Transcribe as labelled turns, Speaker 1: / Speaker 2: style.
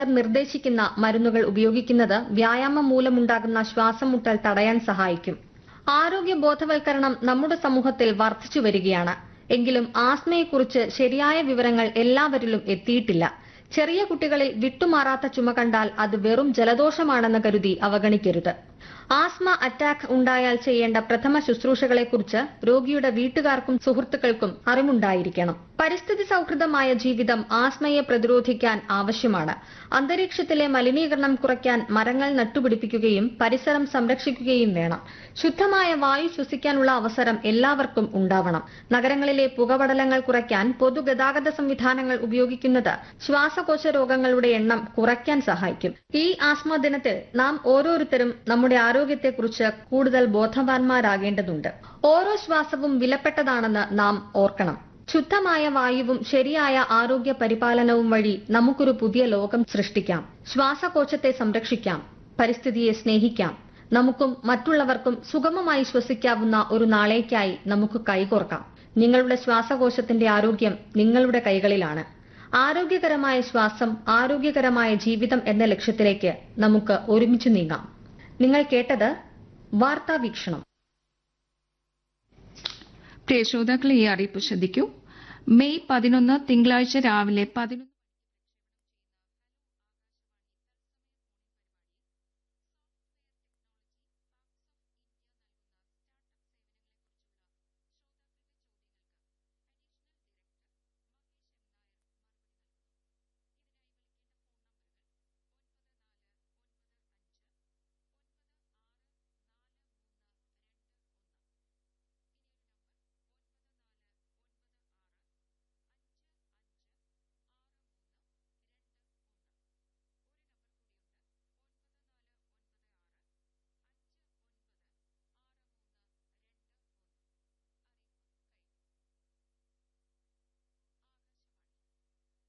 Speaker 1: നിർദ്ദേശിക്കുന്ന മരുന്നുകൾ ഉപയോഗിക്കുന്നത് വ്യായാമം മൂലമുണ്ടാകുന്ന ശ്വാസം മുട്ടൽ തടയാൻ സഹായിക്കും ആരോഗ്യ ബോധവൽക്കരണം നമ്മുടെ സമൂഹത്തിൽ വർദ്ധിച്ചു വരികയാണ് എങ്കിലും ആസ്മയെക്കുറിച്ച് ശരിയായ വിവരങ്ങൾ എല്ലാവരിലും എത്തിയിട്ടില്ല ചെറിയ കുട്ടികളിൽ വിട്ടുമാറാത്ത ചുമ കണ്ടാൽ അത് വെറും ജലദോഷമാണെന്ന് കരുതി അവഗണിക്കരുത് ആസ്മ അറ്റാക്ക് ഉണ്ടായാൽ ചെയ്യേണ്ട പ്രഥമ ശുശ്രൂഷകളെക്കുറിച്ച് രോഗിയുടെ വീട്ടുകാർക്കും സുഹൃത്തുക്കൾക്കും അറിവുണ്ടായിരിക്കണം പരിസ്ഥിതി സൗഹൃദമായ ജീവിതം ആസ്മയെ പ്രതിരോധിക്കാൻ ആവശ്യമാണ് അന്തരീക്ഷത്തിലെ മലിനീകരണം കുറയ്ക്കാൻ മരങ്ങൾ നട്ടുപിടിപ്പിക്കുകയും പരിസരം സംരക്ഷിക്കുകയും വേണം ശുദ്ധമായ വായു ശ്വസിക്കാനുള്ള അവസരം എല്ലാവർക്കും ഉണ്ടാവണം നഗരങ്ങളിലെ പുകപടലങ്ങൾ കുറയ്ക്കാൻ പൊതുഗതാഗത സംവിധാനങ്ങൾ ഉപയോഗിക്കുന്നത് ശ്വാസകോശ രോഗങ്ങളുടെ എണ്ണം കുറയ്ക്കാൻ സഹായിക്കും ഈ ആസ്മ ദിനത്തിൽ നാം ഓരോരുത്തരും നമ്മുടെ ആരോഗ്യത്തെക്കുറിച്ച് കൂടുതൽ ബോധവാന്മാരാകേണ്ടതുണ്ട് ഓരോ ശ്വാസവും വിലപ്പെട്ടതാണെന്ന് നാം ഓർക്കണം ശുദ്ധമായ വായുവും ശരിയായ ആരോഗ്യ പരിപാലനവും വഴി നമുക്കൊരു പുതിയ ലോകം സൃഷ്ടിക്കാം ശ്വാസകോശത്തെ സംരക്ഷിക്കാം പരിസ്ഥിതിയെ സ്നേഹിക്കാം നമുക്കും മറ്റുള്ളവർക്കും സുഗമമായി ശ്വസിക്കാവുന്ന ഒരു നാളേക്കായി നമുക്ക് കൈകോർക്കാം നിങ്ങളുടെ ശ്വാസകോശത്തിന്റെ ആരോഗ്യം നിങ്ങളുടെ കൈകളിലാണ് ആരോഗ്യകരമായ ശ്വാസം ആരോഗ്യകരമായ ജീവിതം എന്ന ലക്ഷ്യത്തിലേക്ക് നമുക്ക് ഒരുമിച്ച് നീങ്ങാം നിങ്ങൾ കേട്ടത് വാർത്താ വീക്ഷണം
Speaker 2: പ്രിയ ശ്രോതാക്കളെ ഈ അറിയിപ്പ് ശ്രദ്ധിക്കൂ മെയ് പതിനൊന്ന് തിങ്കളാഴ്ച രാവിലെ പതിനൊന്ന്